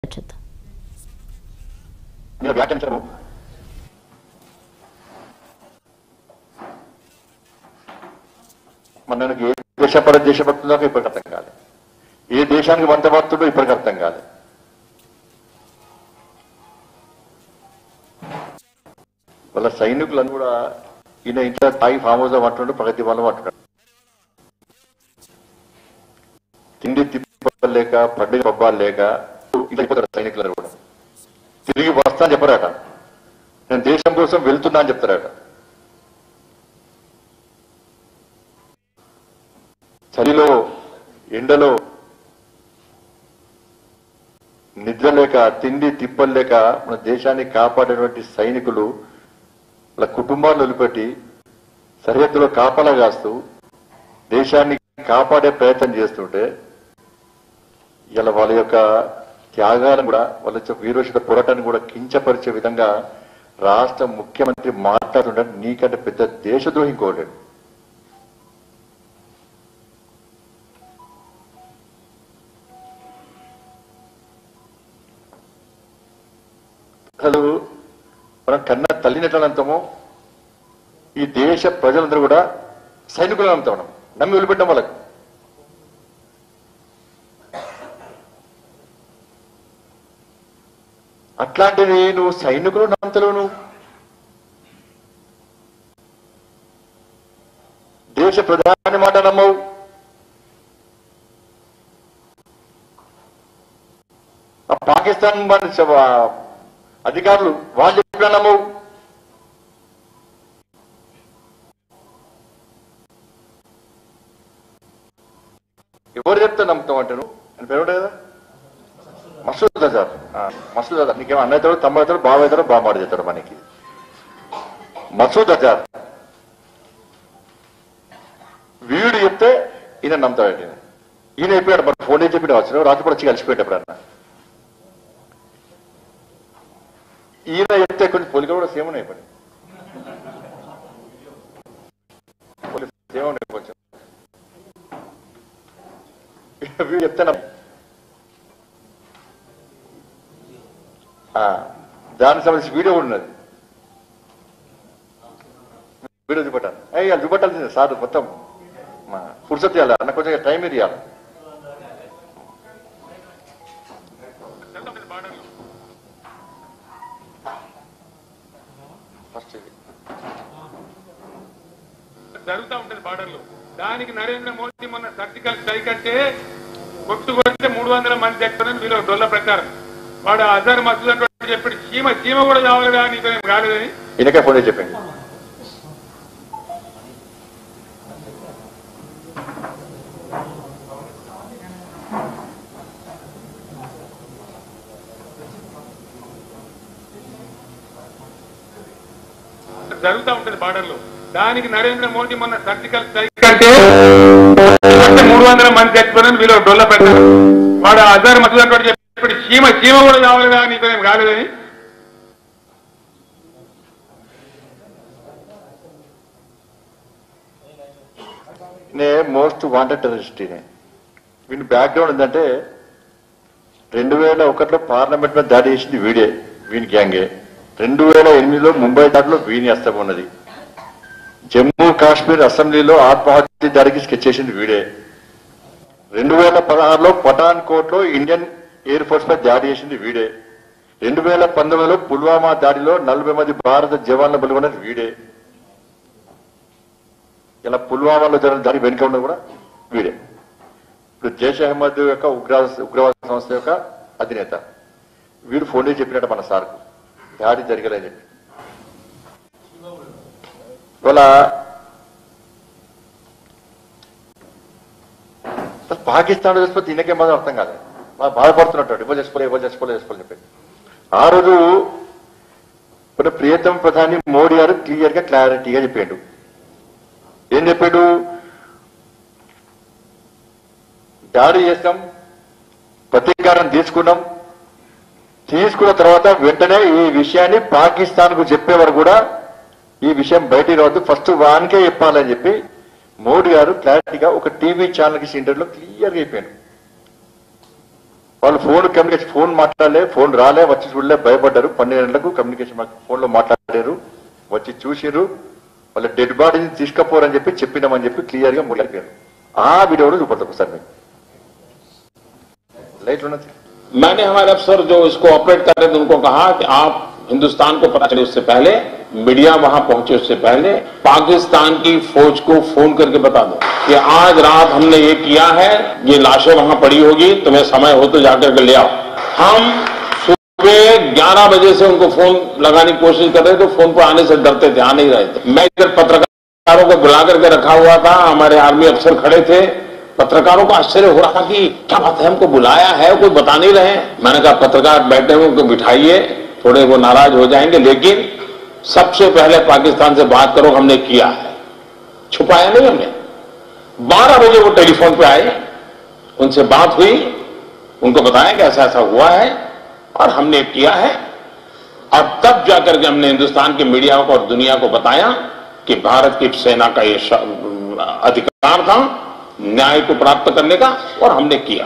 చూద్దాం మీరు వ్యాఖ్యానించడము మనకి ఏ దేశ పర దేశభక్తుందో ఇప్పటికి అర్థం కాదు ఏ దేశానికి వంత భక్తుడో ఇప్పటికి అర్థం కాదు వాళ్ళ సైనికులను కూడా ఈయన ఇంట్లో తాయి ఫామ్ హౌస్ అంటుండే ప్రగతి వల్ల అంటున్నాడు తిండి తిప్పలు లేక పండుగ పబ్బాలు లేక ఇంట్లో అయిపోతారు సైనికులను కూడా తిరిగి వస్తా అని చెప్పరాట నేను దేశం కోసం వెళ్తున్నా అని చెప్తారట చలిలో ఎండలో నిద్ర లేక తిండి తిప్పలు లేక మన దేశాన్ని కాపాడేటువంటి సైనికులు వాళ్ళ కుటుంబాలను వదిలిపెట్టి సరిహద్దులో కాపలా కాస్తూ దేశాన్ని కాపాడే ప్రయత్నం చేస్తుంటే ఇలా వాళ్ళ యొక్క త్యాగాలను కూడా వాళ్ళ యొక్క వీరోచిత పోరాటాన్ని కూడా కించపరిచే విధంగా రాష్ట్ర ముఖ్యమంత్రి మాట్లాడుతుంటే నీకంటే పెద్ద దేశద్రోహి ఇంకోలేడు అసలు మనం కన్న తల్లిని ఎట్లా నమ్ముతామో ఈ దేశ ప్రజలందరూ కూడా సైనికులు నమ్ముతా ఉన్నాం నమ్మి వదిలిపెట్టాం వాళ్ళకి అట్లాంటిది నువ్వు సైనికులు నమ్ముతలేవు నువ్వు దేశ ప్రధాని మాట నమ్మవు ఆ పాకిస్తాన్ మన స- ఆ అధికారులు వాళ్ళు చెప్పినా నమ్మవు ఎవరు చెప్తే నమ్ముతావు అంటే నువ్వు అని పేరు ఉంటుంది కదా మసూద్ అజార్ ఆ, మసూద్ అజార్ నీకేమో అన్న అవుతాడు తమ్ముడు అవుతాడు బావ అవుతాడు బామాడు చేస్తాడు మనకి మసూద్ అజార్ వీడు చెప్తే ఈయన నమ్ముతాడు ఈయన ఈయన అయిపోయాడు మరి ఫోన్ చేసి చెప్పి వచ్చిన రాత్రి కూడా వచ్చి కలిసిపోయాడు ఎప్పుడన్నా ఈయన చెప్తే కొంచెం పోలిక కూడా సేమ్ ఉన్నాయి పని సేమ్ ఉన్నాయి కొంచెం వీడు చెప్తే నమ్ము. ఆ, దానికి సంబంధించి వీడియో కూడా ఉన్నది వీడియో చూపెట్టాలి అయ్యి అది చూపెట్టాల్సిందే సార్ మొత్తం పురుషత్ ఇవ్వాలి అన్న కొంచెం టైం ఇవ్వాలి ఫస్ట్ ఇది జరుగుతూ ఉంటుంది బార్డర్లో దానికి నరేంద్ర మోదీ మొన్న సర్జికల్ స్ట్రైక్ అంటే కొట్టు కొడితే మూడు వందల మంది చచ్చిపోయిన వీళ్ళ డొల్ల ప్రకారం వాడు అజర్ మసూద్ అంటే చెప్పాడు చీమ చీమ కూడా కావాలిగా నీతో ఏం కాలేదని ఈయనకే ఫోన్ చేసి చెప్పండి జరుగుతూ ఉంటుంది బార్డర్లో దానికి నరేంద్ర మోదీ మొన్న సర్జికల్ స్ట్రైక్ అంటే అంటే మూడు వందల మంది చచ్చిపోయిన వీళ్ళ డొల్ల ప్రకారం వాడు అజర్ మసూద్ అంటే చెప్పాడు చీమ చీమ కూడా కావాలిగా నీతో ఏం కాలేదని నే మోస్ట్ వాంటెడ్ టెరరిస్ట్ ఈయన వీని బ్యాక్గ్రౌండ్ ఏంటంటే రెండు వేల ఒకటిలో పార్లమెంట్ మీద దాడి చేసింది వీడే వీని గ్యాంగే రెండు వేల ఎనిమిదిలో ముంబై దాడిలో వీని హస్తం ఉన్నది జమ్మూ కాశ్మీర్ అసెంబ్లీలో ఆత్మహత్య దాడికి స్కెచ్ చేసింది వీడే రెండు వేల పదహారులో పఠాన్ కోట్ లో ఇండియన్ ఎయిర్ ఫోర్స్ పై దాడి చేసింది వీడే రెండు వేల పంతొమ్మిదిలో పుల్వామా దాడిలో నలభై మంది భారత జవాన్ల బలిగొన్నది వీడే ఇలా పుల్వామాలో జరిగిన దాడి వెనుక ఉన్నది కూడా వీడే ఇప్పుడు జైష్ అహ్మద్ యొక్క ఉగ్రవాద ఉగ్రవాద సంస్థ యొక్క అధినేత వీడు ఫోన్ చేసి చెప్పినట్టు మన సార్కు దాడి జరగలేదని చెప్పి ఇవాళ అసలు పాకిస్తాన్ చచ్చిపోతే ఈయనకే మాత్రం అర్థం కాదు బాగా బాధపడుతున్నట్టు ఇవ్వ చేసుకోలే ఇవ్వ చేసుకోలే చేసుకోలే చెప్పి ఆ రోజు మన ప్రియతమ ప్రధాని మోడీ గారు క్లియర్ గా క్లారిటీగా చెప్పాడు ఏం చెప్పాడు దాడి చేస్తాం ప్రతీకారం తీసుకున్నాం తీసుకున్న తర్వాత వెంటనే ఈ విషయాన్ని పాకిస్తాన్ కు చెప్పేవారు కూడా ఈ విషయం బయటికి రావద్దు ఫస్ట్ వానికే చెప్పాలని చెప్పి మోడీ గారు క్లారిటీగా ఒక టీవీ ఛానల్ కి ఇంటర్వ్యూలో క్లియర్ గా చెప్పాడు వాళ్ళు ఫోన్ కమ్యూనికేషన్ ఫోన్ మాట్లాడలే ఫోన్ రాలే వచ్చి చూడలే భయపడ్డారు పన్నెండు గంటలకు కమ్యూనికేషన్ ఫోన్ లో మాట్లాడారు వచ్చి చూసిర్రు వాళ్ళ డెడ్ బాడీని తీసుకపోరని చెప్పి చెప్పినామని చెప్పి క్లియర్ గా మొదలైపోయారు ఆ వీడియోలో చూపడతారు ఒకసారి మీకు లైట్ ఉన్నది मैंने हमारे अफसर जो इसको ऑपरेट कर रहे थे उनको कहा कि आप हिंदुस्तान को पता चले उससे पहले मीडिया वहां पहुंचे उससे पहले पाकिस्तान की फौज को फोन करके बता दो कि आज रात हमने ये किया है ये लाशें वहां पड़ी होगी तुम्हें समय हो तो जाकर के ले आओ हम सुबह 11 बजे से उनको फोन लगाने की कोशिश कर रहे थे फोन पर आने से डरते थे आ नहीं रहे थे मैं इधर पत्रकारों को बुला करके रखा हुआ था हमारे आर्मी अफसर खड़े थे पत्रकारों को आश्चर्य हो रहा था कि क्या बात है हमको बुलाया है कोई बता नहीं रहे मैंने कहा पत्रकार बैठे हुए उनको बिठाइए थोड़े वो नाराज हो जाएंगे लेकिन सबसे पहले पाकिस्तान से बात करो हमने किया है छुपाया नहीं हमने बारह बजे वो टेलीफोन पे आए उनसे बात हुई उनको बताया कि ऐसा ऐसा हुआ है और हमने किया है और तब जाकर के हमने हिंदुस्तान की मीडिया को और दुनिया को बताया कि भारत की सेना का ये श- अधिकार था न्याय को प्राप्त करने का और हमने किया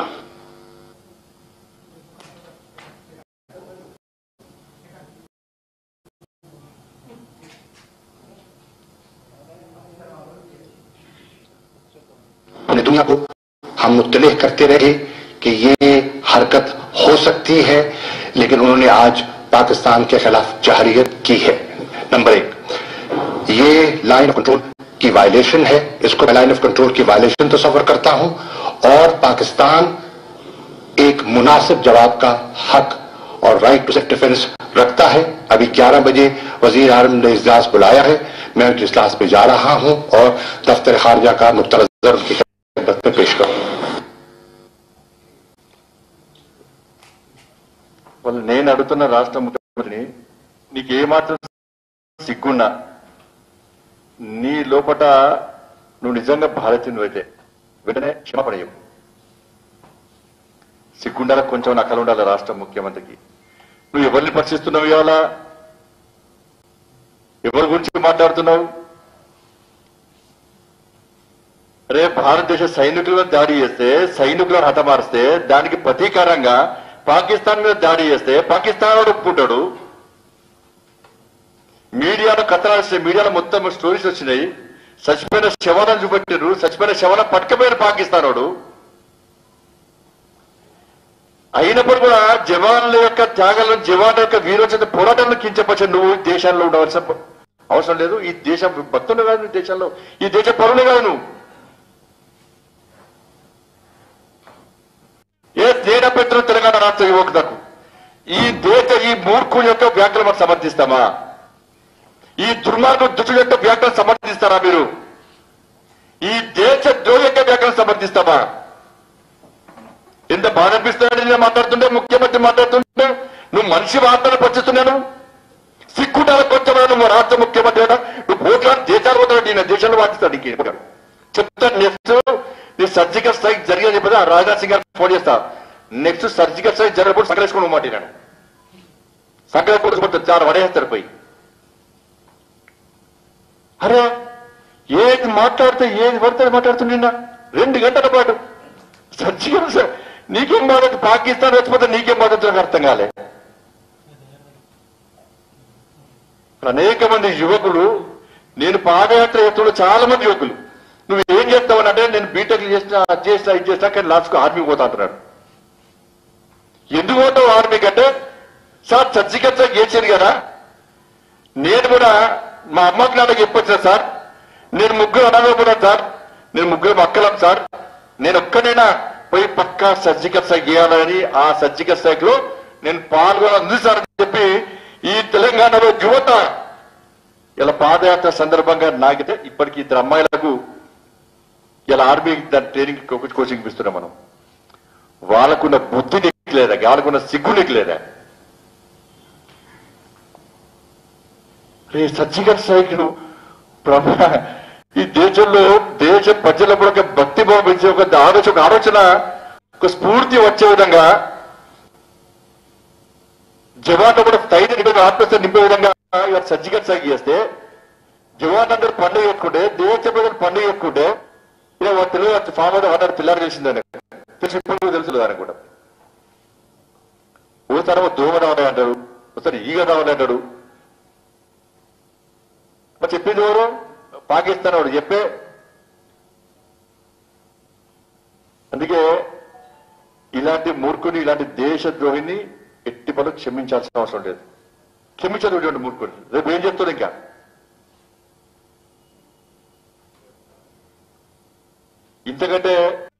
पूरी दुनिया को हम मुतले करते रहे कि ये हरकत हो सकती है लेकिन उन्होंने आज पाकिस्तान के खिलाफ जहरियत की है नंबर एक ये लाइन ऑफ कंट्रोल की वायलेशन है इसको मैं लाइन ऑफ कंट्रोल की वायलेशन तस्वर करता हूं और पाकिस्तान एक मुनासिब जवाब का हक और राइट टू सेल्फ डिफेंस रखता है अभी 11 बजे वजीर आलम ने इजलास बुलाया है मैं उस इजलास में जा रहा हूं और दफ्तर खारजा का मुतरजर की खिदमत में पेश करूंगा వాళ్ళు నేను అడుగుతున్న రాష్ట్ర ముఖ్యమంత్రిని నీకు ఏమాత్రం సిగ్గున్నా నీ లోపట నువ్వు నిజంగా భారతీయుడు అయితే వెంటనే క్షమాపణ చెప్పు సిగ్గుండాల కొంచెం నకలు ఉండాలి రాష్ట్ర ముఖ్యమంత్రికి నువ్వు ఎవరిని పరిశీలిస్తున్నావు ఇవాళ ఎవరి గురించి మాట్లాడుతున్నావు రే భారతదేశ సైనికులను దాడి చేస్తే సైనికులను హతమారిస్తే దానికి ప్రతీకారంగా పాకిస్తాన్ మీద దాడి చేస్తే పాకిస్తాన్ వాడు ఒప్పుకుంటాడు మీడియాలో కథనాలు వస్తాయి మీడియాలో మొత్తం స్టోరీస్ వచ్చినాయి చచ్చిపోయిన శవాలను చూపెట్టారు చచ్చిపోయిన శవాలను పట్టుకపోయిన పాకిస్తాన్ వాడు అయినప్పుడు కూడా జవాన్ల యొక్క త్యాగాలను జవాన్ల యొక్క వీరోచిత పోరాటాలను కించపరిచే నువ్వు ఈ దేశాల్లో ఉండవలసిన అవసరం లేదు ఈ దేశం భక్తులు కాదు నువ్వు ఈ దేశంలో ఈ దేశ పరులు కాదు నువ్వు ఏ తేడా పెట్టిన తెలంగాణ రాష్ట్ర యువకులకు ఈ దేశ ఈ మూర్ఖుల యొక్క వ్యాఖ్యలు మనం సమర్థిస్తామా ఈ దుర్మార్గ దుష్టుల యొక్క వ్యాఖ్యలు సమర్థిస్తారా మీరు ఈ దేశ ద్రోహి యొక్క వ్యాఖ్యలు సమర్థిస్తామా ఎంత బాధ అనిపిస్తున్నాడు నేను మాట్లాడుతుంటే ముఖ్యమంత్రి మాట్లాడుతుంటే నువ్వు మనిషి వార్తలు పచ్చిస్తున్నాను సిగ్గుండాల కొంచెం నువ్వు రాష్ట్ర ముఖ్యమంత్రి అయినా నువ్వు పోట్లాడు దేశాలు పోతాడు నేను దేశంలో వాటిస్తాడు ఇంకే చెప్తాను నెక్స్ట్ నీ సర్జికల్ స్ట్రైక్ జరిగిందని చెప్పేది ఆ రాజ్నాథ్ సింగ్ గారికి ఫోన్ చేస్తా నెక్స్ట్ సర్జికల్ స్ట్రైక్ జరిగినప్పుడు సంకలేసుకుని మాట నేను సంకలేసుకుంటే చాలా పడేస్తారు పోయి అరే ఏది మాట్లాడితే ఏది పడితే మాట్లాడుతుండ రెండు గంటల పాటు సర్జికల్ స్ట్రైక్ నీకేం బాధ పాకిస్తాన్ వచ్చిపోతే నీకేం బాధ నాకు అర్థం కాలే అనేక మంది యువకులు నేను పాదయాత్ర చేస్తున్న చాలా మంది యువకులు నువ్వు ఏం చేస్తావు అంటే నేను బీటెక్ చేసిన అది చేసినా ఇది చేసినా కానీ లాస్ట్కు ఆర్మీ పోతా అంటున్నాడు ఎందుకు పోతావు ఆర్మీ కంటే సార్ సర్జికల్ స్ట్రైక్ చేశాను కదా నేను కూడా మా అమ్మకి నాన్నకి చెప్పొచ్చిన సార్ నేను ముగ్గురు అనకపోయినా సార్ నేను ముగ్గురు అక్కలం సార్ నేను ఒక్కనైనా పోయి పక్కా సర్జికల్ స్ట్రైక్ చేయాలని ఆ సర్జికల్ స్ట్రైక్ లో నేను పాల్గొనాలి సార్ అని చెప్పి ఈ తెలంగాణలో యువత ఇలా పాదయాత్ర సందర్భంగా నాగితే ఇప్పటికి ఇద్దరు అమ్మాయిలకు ఇలా ఆర్మీ దాని ట్రైనింగ్ కోచింగ్ ఇస్తున్నాం మనం వాళ్ళకున్న బుద్ధి నీకు లేదా వాళ్ళకున్న సిగ్గు నీకు లేదా రే సర్జికల్ స్ట్రైక్ ను ప్రభు ఈ దేశంలో దేశ ప్రజలకు కూడా ఒక భక్తి భావించే ఒక ఆలోచన ఒక ఆలోచన ఒక స్ఫూర్తి వచ్చే విధంగా జవాన్లు కూడా స్థైర్య నింపే ఆత్మస్థ నింపే విధంగా ఇవాళ సర్జికల్ స్ట్రైక్ చేస్తే జవాన్ అందరూ పండుగ చేసుకుంటే దేశ ప్రజలు పండుగ చేసుకుంటే ఇలా వాళ్ళ తెలుగు ఫామ్ అయితే వాటర్ పిల్లలు తెలిసిందని తెలిసి ఇప్పుడు తెలుసు దానికి కూడా ఓసారి దోమ రావాలి అంటాడు ఒకసారి ఈగ రావాలి అంటాడు మరి చెప్పింది ఎవరు పాకిస్తాన్ వాడు చెప్పే అందుకే ఇలాంటి మూర్ఖుని ఇలాంటి దేశద్రోహిని ఎట్టి పనులు క్షమించాల్సిన అవసరం లేదు క్షమించదు ఇటువంటి మూర్ఖుని రేపు ఏం చెప్తుంది ఇంకా ఇంతకంటే